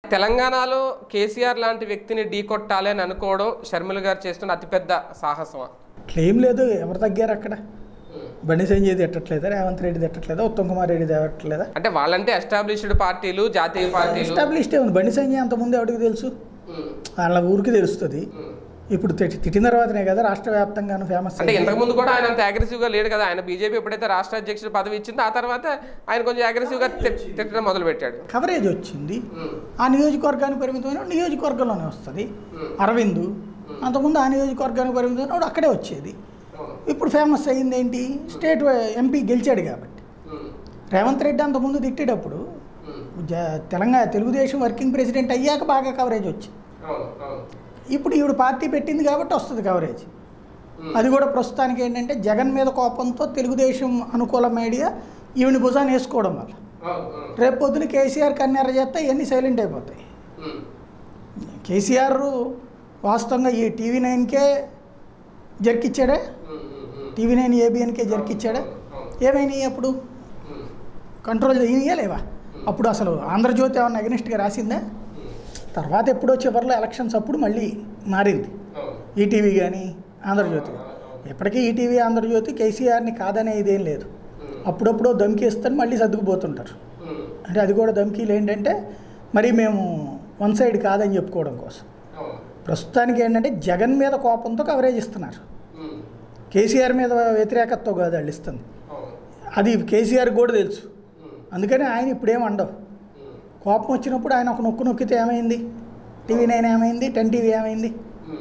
తెలంగాణలో కేసీఆర్ లాంటి వ్యక్తిని ఢీ కొట్టాలి అని అనుకోవడం షర్మిల గారు చేస్తున్న అతిపెద్ద సాహసమా క్లెయిమ్ లేదు ఎవరు తగ్గారు అక్కడ బండి సంజయ్ తిట్టట్లేదా రేవంత్ రెడ్డి తిట్టట్లేదా ఉత్తమ్ కుమార్ రెడ్డి తిట్టట్లేదా అంటే వాళ్ళంటే ఎస్టాబ్లిష్డ్ పార్టీలు జాతీయ పార్టీలు ఎస్టాబ్లిష్డ్ ఉంది బండి సంజయ్ అంతకుముందు ఎవరికి తెలుసు వాళ్ళ ఊరికి తెలుస్తుంది ఇప్పుడు తిట్టి- తిట్టిన తర్వాతనే కదా రాష్ట్ర వ్యాప్తంగాను ఫేమస్ అంటే ఇంతకు ముందు కూడా ఆయన అంత అగ్రెసివ్ గా లేడు కదా ఆయన బీజేపీ ఎప్పుడైతే రాష్ట్ర అధ్యక్షుడు పదవి ఇచ్చిందో ఆ తర్వాత ఆయన కొంచెం అగ్రెసివ్ గా తిట్- తిట్టడం మొదలు పెట్టాడు కవరేజ్ వచ్చింది ఆ నియోజకవర్గానికి పరిమితమైన వాడు నియోజకవర్గంలోనే వస్తుంది అరవింద్ అంతకుముందు ఆ నియోజకవర్గానికి పరిమితమైన వాడు అక్కడే వచ్చేది ఇప్పుడు ఫేమస్ అయ్యింది ఏంటి స్టేట్ ఎంపీ గెలిచాడు కాబట్టి రేవంత్ రెడ్డి అంతకుముందు తిట్టేటప్పుడు జ- తెలంగాణ తెలుగుదేశం వర్కింగ్ ప్రెసిడెంట్ అయ్యాక బాగా కవరేజ్ వచ్చింది ఇప్పుడు ఈవిడ పార్టీ పెట్టింది కాబట్టి వస్తుంది కవరేజ్ అది కూడా ప్రస్తుతానికి ఏంటంటే జగన్ మీద కోపంతో తెలుగుదేశం అనుకూల మీడియా ఈవిని భుజాన్ని వేసుకోవడం వల్ల రేపు పొద్దున కేసీఆర్ కన్నెర చేస్తే ఇవన్నీ సైలెంట్ అయిపోతాయి కేసీఆర్ వాస్తవంగా ఈ టీవీ నైన్కే జర్కిచ్చాడే టీవీ నైన్ ఏబిఎన్కే జర్కిచ్చాడా ఏమైనాయి అప్పుడు కంట్రోల్ చేయలేవా అప్పుడు అసలు ఆంధ్రజ్యోతి ఏమన్నా అగనిస్ట్గా రాసిందా తర్వాత ఎప్పుడో చివరిలో ఎలక్షన్స్ అప్పుడు మళ్ళీ మారింది ఈటీవీ కానీ ఆంధ్రజ్యోతి కానీ ఇప్పటికీ ఈటీవీ ఆంధ్రజ్యోతి కేసీఆర్ని కాదనే ఇదేం లేదు అప్పుడప్పుడు దమ్కిస్తాను మళ్ళీ సర్దుకుపోతుంటారు అంటే అది కూడా ధమ్కీలు ఏంటంటే మరి మేము వన్ సైడ్ కాదని చెప్పుకోవడం కోసం ప్రస్తుతానికి ఏంటంటే జగన్ మీద కోపంతో కవరేజ్ ఇస్తున్నారు కేసీఆర్ మీద వ్యతిరేకతతో కాదు వాళ్ళు ఇస్తుంది అది కేసీఆర్ కూడా తెలుసు అందుకని ఆయన ఇప్పుడేం అండవు కోపం వచ్చినప్పుడు ఆయన ఒక నొక్కు నొక్కితే ఏమైంది టీవీ నైన్ ఏమైంది టెన్ టీవీ ఏమైంది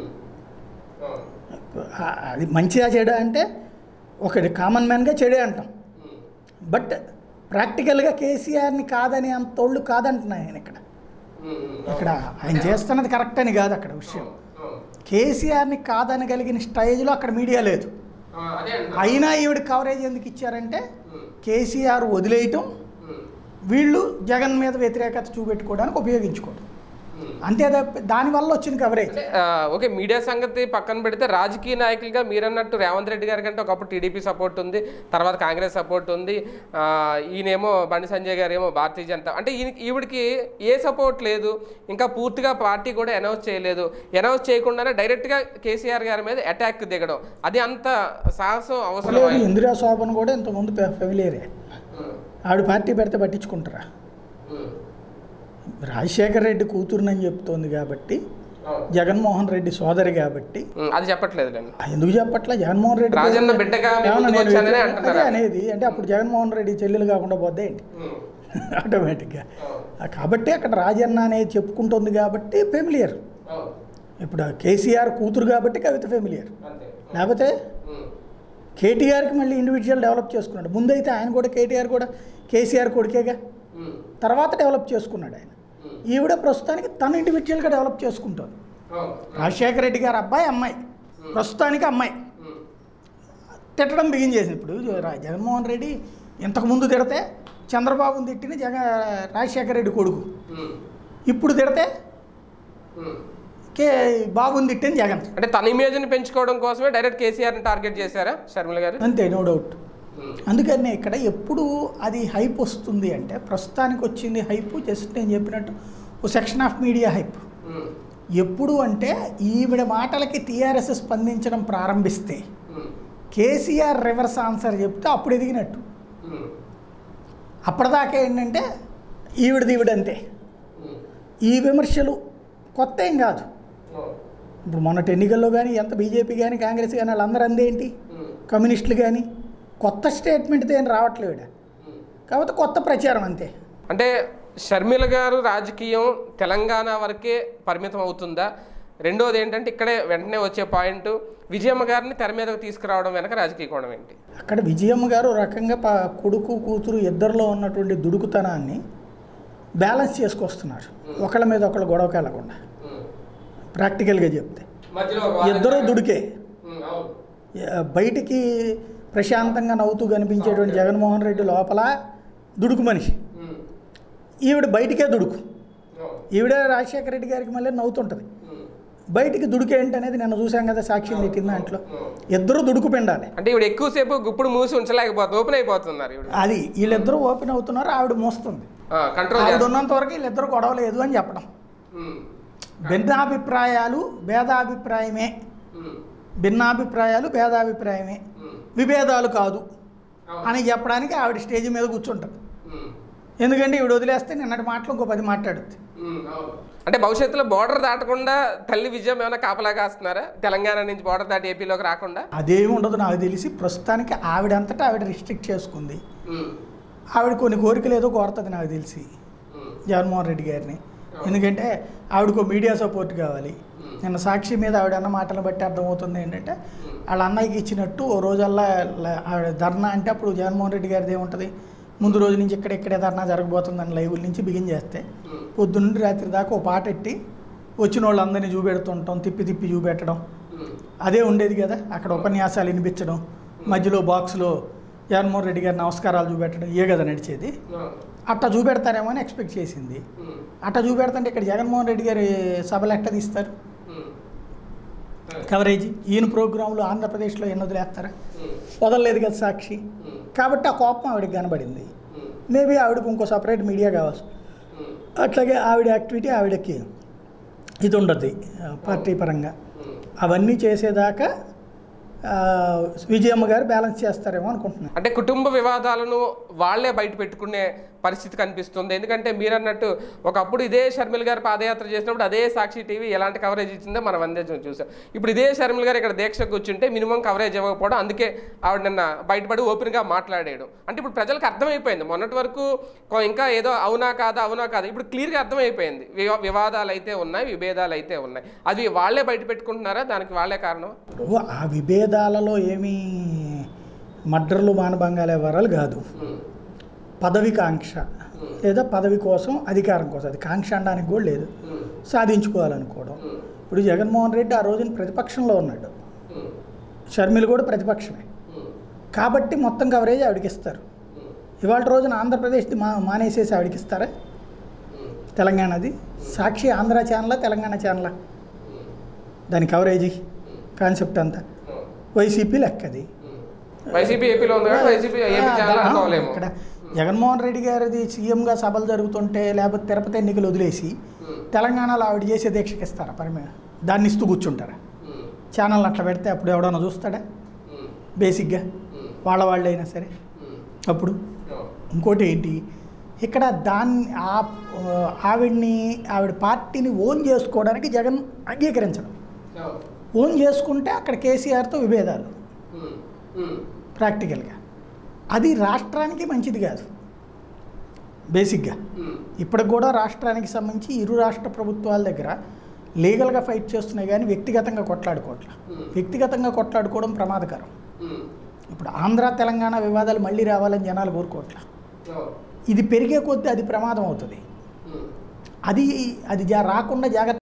ఆ- అది మంచిగా చెడు అంటే ఒకటి కామన్ మ్యాన్గా చెడే అంటాం బట్ ప్రాక్టికల్గా కేసీఆర్ని కాదని అంతోళ్ళు కాదంటున్నా నేను ఇక్కడ ఇక్కడ ఆయన చేస్తున్నది కరెక్ట్ అని కాదు అక్కడ విషయం కేసీఆర్ని కాదనగలిగిన స్టేజ్లో అక్కడ మీడియా లేదు అయినా ఈవిడ కవరేజ్ ఎందుకు ఇచ్చారంటే కేసీఆర్ వదిలేయటం వీళ్ళు జగన్ మీద వ్యతిరేకత చూపెట్టుకోవడానికి ఉపయోగించుకోవడం అంతే తప్ప దానివల్ల వచ్చిన కవరేజ్ అంటే, ఆ, ఓకే మీడియా సంగతి పక్కన పెడితే రాజకీయ నాయకులుగా మీరన్నట్టు రేవంత్ రెడ్డి గారి కంటే ఒకప్పుడు టీడీపీ సపోర్ట్ ఉంది తర్వాత కాంగ్రెస్ సపోర్ట్ ఉంది ఆ, ఈయనేమో బండి సంజయ్ గారు ఏమో భారతీయ జనతా అంటే ఈయన ఈవిడికి ఏ సపోర్ట్ లేదు ఇంకా పూర్తిగా పార్టీ కూడా అనౌన్స్ చేయలేదు అనౌన్స్ చేయకుండానే డైరెక్ట్గా కేసీఆర్ గారి మీద అటాక్ దిగడం అది అంత సాహసం అవసరం లేదు ఇందిరా శోభన్ కూడా ఇంతకుముందు ఫెమిలియరే ఆవిడ పార్టీ పెడితే పట్టించుకుంటారా రాజశేఖర్ రెడ్డి కూతురునని చెప్తోంది కాబట్టి జగన్మోహన్ రెడ్డి సోదరి కాబట్టి ఉమ్, అది చెప్పట్లేదులేండి ఆ, ఎందుకు చెప్పట్లా జగన్మోహన్ రెడ్డి రాజన్న బిడ్డగా మీ ఏమన్నా ముందుకు నేను వచ్చాననే వ్యతిరేక- అంటున్నారా? అదే అనేది అంటే అప్పుడు జగన్మోహన్ రెడ్డి చెల్లెలు కాకుండా పోద్దా ఏంటి ఆటోమేటిక్గా ఆ, కాబట్టి అక్కడ రాజన్న అనేది చెప్పుకుంటుంది కాబట్టి ఫెమిలియర్ ఇప్పుడు ఆ కేసీఆర్ కూతురు కాబట్టి కవిత ఫెమిలియర్ లేకపోతే కేటీఆర్కి మళ్ళీ ఇండివిజువల్ డెవలప్ చేసుకున్నాడు ముందైతే ఆయన కూడా కేటీఆర్ కూడా కేసీఆర్ కొడుకేగా తర్వాత డెవలప్ చేసుకున్నాడు ఆయన ఈవిడ ప్రస్తుతానికి తను ఇండివిజువల్గా డెవలప్ చేసుకుంటుంది రాజశేఖర రెడ్డి గారు అబ్బాయి అమ్మాయి ప్రస్తుతానికి అమ్మాయి తిట్టడం బిగిన్ చేసింది ఇప్పుడు రా- జగన్మోహన్ రెడ్డి ఇంతకుముందు తిడితే చంద్రబాబుని తిట్టిన జగ రాజశేఖర రెడ్డి కొడుకు ఇప్పుడు తిడితే కే బాబుని తిట్టిన జగన్ అంటే తన ఇమేజ్ని పెంచుకోవడం కోసమే డైరెక్ట్ కేసీఆర్ని టార్గెట్ చేశారా షర్మిల గారు అంతే నో డౌట్ అందుకనే ఇక్కడ ఎప్పుడు అది హైప్ వస్తుంది అంటే ప్రస్తుతానికి వచ్చింది హైప్ జస్ట్ నేను చెప్పినట్టు ఓ సెక్షన్ ఆఫ్ మీడియా హైప్ ఎప్పుడు అంటే ఈవిడ మాటలకి టీఆర్ఎస్ స్పందించడం ప్రారంభిస్తే కేసీఆర్ రివర్స్ ఆన్సర్ చెప్తే అప్పుడు ఎదిగినట్టు అప్పటిదాకా ఏంటంటే ఈవిడది ఈవిడంతే ఈ విమర్శలు కొత్త ఏం కాదు ఇప్పుడు మొన్నటి ఎన్నికల్లో కానీ ఎంత బీజేపీ కానీ కాంగ్రెస్ కానీ వాళ్ళందరూ అందేంటి కమ్యూనిస్టులు కానీ కొత్త స్టేట్మెంట్తో ఏం రావట్లేదు కాబట్టి కొత్త ప్రచారం అంతే అంటే షర్మిల గారు రాజకీయం తెలంగాణ వరకే పరిమితం అవుతుందా రెండోది ఏంటంటే ఇక్కడే వెంటనే వచ్చే పాయింట్ విజయమ్మ గారిని తెర మీదకు తీసుకురావడం వెనక రాజకీయ కోణం ఏంటి అక్కడ విజయమ్మ గారు ఒక రకంగా ప కొడుకు కూతురు ఇద్దరిలో ఉన్నటువంటి దుడుకుతనాన్ని బ్యాలెన్స్ చేసుకొస్తున్నారు ఒకళ్ళ మీద ఒకళ్ళు గొడవకి వెళ్ళకుండా ప్రాక్టికల్గా చెప్తే మధ్యలో ఇద్దరూ దుడికే ఆ, బయటికి ప్రశాంతంగా నవ్వుతూ కనిపించేటువంటి జగన్మోహన్ రెడ్డి లోపల దుడుకు మనిషి ఈవిడ బయటికే దుడుకు ఈవిడే రాజశేఖర రెడ్డి గారికి మళ్ళీ నవ్వుతుంటుంది బయటికి దుడుకు ఏంటనేది నేను చూసాం కదా సాక్ష్యం తిట్టిన దాంట్లో ఇద్దరు దుడుకు పిండాలి అంటే ఇప్పుడు ఎక్కువసేపు గుప్పుడు మూసి ఉంచలేకపోతుంది ఓపెన్ అయిపోతున్నారు ఇప్పుడు అది వీళ్ళిద్దరూ ఓపెన్ అవుతున్నారు ఆవిడ మోస్తుంది కంట్రోల్ ఆవిడ ఉన్నంత వరకు వీళ్ళిద్దరు గొడవ లేదు అని చెప్పడం ఉమ్, భిన్నాభిప్రాయాలు భేదాభిప్రాయమే ఉమ్, భిన్నాభిప్రాయాలు భేదాభిప్రాయమే ఉమ్, విభేదాలు కాదు అవును. అని చెప్పడానికి ఆవిడ స్టేజ్ మీద కూర్చుంటుంది ఉమ్, ఎందుకంటే ఈవిడ వదిలేస్తే నిన్నటి మాటలు ఇంకో పది మాట్లాడుద్ది ఉమ్, అవును. అంటే భవిష్యత్తులో బోర్డర్ దాటకుండా తల్లి విజయం ఏమైనా కాపలా కాస్తున్నారా తెలంగాణ నుంచి బోర్డర్ దాటి ఏపీలోకి రాకుండా అదేమి ఉండదు నాకు తెలిసి ప్రస్తుతానికి ఆవిడంతటా ఆవిడ రిస్ట్రిక్ట్ చేసుకుంది ఉమ్, ఆవిడ కొన్ని కోరికలు ఏదో కోరుతుంది నాకు తెలిసి ఉమ్, జగన్మోహన్ రెడ్డి గారిని ఎందుకంటే ఆవిడకు మీడియా సపోర్ట్ కావాలి ఉమ్, నిన్న సాక్షి మీద ఆవిడ అన్న మాటలను బట్టి అర్థమవుతుంది ఏంటంటే వాళ్ళ అన్నయ్యకి ఇచ్చినట్టు ఓ రోజల్లా ల- ఆవిడ ధర్నా అంటే అప్పుడు జగన్మోహన్ రెడ్డి గారిది ఏముంటుంది ముందు రోజు నుంచి ఇక్కడ ఇక్కడే ధర్నా జరగబోతుందని లైవ్ల నుంచి బిగిన్ చేస్తే ఉమ్, పొద్దున్నుండి రాత్రి దాకా ఓ పాట ఎట్టి వచ్చిన వాళ్ళందరినీ చూపెడుతుంటాం తిప్పి తిప్పి చూపెట్టడం ఉమ్, అదే ఉండేది కదా అక్కడ ఉపన్యాసాలు వినిపించడం మధ్యలో బాక్స్లో జగన్మోహన్ రెడ్డి గారి నమస్కారాలు చూపెట్టడం ఏ కదా నడిచేది అవును. అట్టా చూపెడతారేమో అని ఎక్స్పెక్ట్ చేసింది ఉమ్, అట్టా చూపెడుతుంటే ఇక్కడ జగన్మోహన్ రెడ్డి గారి సభలు ఎట్ట తీస్తారు ఉమ్, కవరేజ్ ఈయన ప్రోగ్రాంలు ఆంధ్రప్రదేశ్లో ఎన్ని వదిలేస్తారా ఉమ్, వదలలేదు కదా సాక్షి ఉమ్, కాబట్టి ఆ కోపం ఆవిడకి కనబడింది ఉమ్, మేబీ ఆవిడకు ఇంకో సపరేట్ మీడియా కావచ్చు ఉమ్, అట్లాగే ఆవిడ యాక్టివిటీ ఆవిడకి ఇది ఉండదు పార్టీ పరంగా ఉమ్. అవన్నీ చేసేదాకా ఆ, విజయమ్మ గారు బ్యాలెన్స్ చేస్తారేమో అనుకుంటున్నాను అంటే కుటుంబ వివాదాలను వాళ్ళే బయట పెట్టుకునే పరిస్థితి కనిపిస్తుంది ఎందుకంటే మీరు అన్నట్టు ఒకప్పుడు ఇదే షర్మిల గారు పాదయాత్ర చేసినప్పుడు అదే సాక్షి టీవీ ఎలాంటి కవరేజ్ ఇచ్చిందో మనం అందే చూ- చూసాం ఇప్పుడు ఇదే షర్మిల గారు ఇక్కడ దీక్ష కూర్చుంటే మినిమం కవరేజ్ ఇవ్వకపోవడం అందుకే ఆవిడ నిన్న బయటపడి ఓపెన్గా మాట్లాడాడు అంటే ఇప్పుడు ప్రజలకు అర్థమైపోయింది మొన్నటి వరకు కొ- ఇంకా ఏదో అవునా కాదా అవునా కాదా ఇప్పుడు క్లియర్గా అర్థమైపోయింది వివా- వివాదాలు అయితే ఉన్నాయి విభేదాలు అయితే ఉన్నాయి అది వాళ్ళే బయట పెట్టుకుంటున్నారా దానికి వాళ్ళే కారణం ఇప్పుడు ఆ విభేదాలలో ఏమీ మడ్రలు మానభంగాలు ఎవరాలు కాదు పదవి కాంక్ష లేదా పదవి కోసం అధికారం కోసం అది కాంక్ష అనడానికి కూడా లేదు సాధించుకోవాలనుకోవడం ఇప్పుడు జగన్మోహన్ రెడ్డి ఆ రోజున ప్రతిపక్షంలో ఉన్నాడు షర్మిల కూడా ప్రతిపక్షమే కాబట్టి మొత్తం కవరేజ్ ఆవిడకి ఇస్తారు ఇవాళ రోజున ఆంధ్రప్రదేశ్ది మా మానేసేసి ఆవిడకి ఇస్తారా తెలంగాణది సాక్షి ఆంధ్ర ఛానలా తెలంగాణ ఛానలా దాని కవరేజీ కాన్సెప్ట్ అంతా వైసీపీ లెక్కది వైసీపీ ఏపీలో ఉంది కదా వైసీపీ ఏపీ ఛానల్ అనుకోవాలేమో ఇక్కడ జగన్మోహన్ రెడ్డి గారిది సీఎంగా సభలు జరుగుతుంటే లేకపోతే తిరుపతి ఎన్నికలు వదిలేసి తెలంగాణలో ఆవిడ చేసే దీక్షకి ఇస్తారా పరిమే దాన్ని ఇస్తూ కూర్చుంటారా ఛానల్ అట్లా పెడితే అప్పుడు ఎవడన్నా చూస్తాడా బేసిక్గా వాళ్ళ వాళ్ళు అయినా సరే అప్పుడు ఇంకోటి ఏంటి ఇక్కడ దాన్ని ఆ ఆవిడ్ని ఆవిడ పార్టీని ఓన్ చేసుకోవడానికి జగన్ అంగీకరించడం ఓన్ చేసుకుంటే అక్కడ కేసీఆర్తో విభేదాలు ప్రాక్టికల్గా అది రాష్ట్రానికి మంచిది కాదు బేసిక్గా ఇప్పటికి కూడా రాష్ట్రానికి సంబంధించి ఇరు రాష్ట్ర ప్రభుత్వాల దగ్గర లీగల్గా ఫైట్ చేస్తున్నాయి కానీ వ్యక్తిగతంగా కొట్లాడుకోవట్ల వ్యక్తిగతంగా కొట్లాడుకోవడం ప్రమాదకరం ఇప్పుడు ఆంధ్ర తెలంగాణ వివాదాలు మళ్ళీ రావాలని జనాలు కోరుకోవట్ల ఇది పెరిగే కొద్దీ అది ప్రమాదం అవుతుంది అది అది జా రాకుండా జాగ్రత్త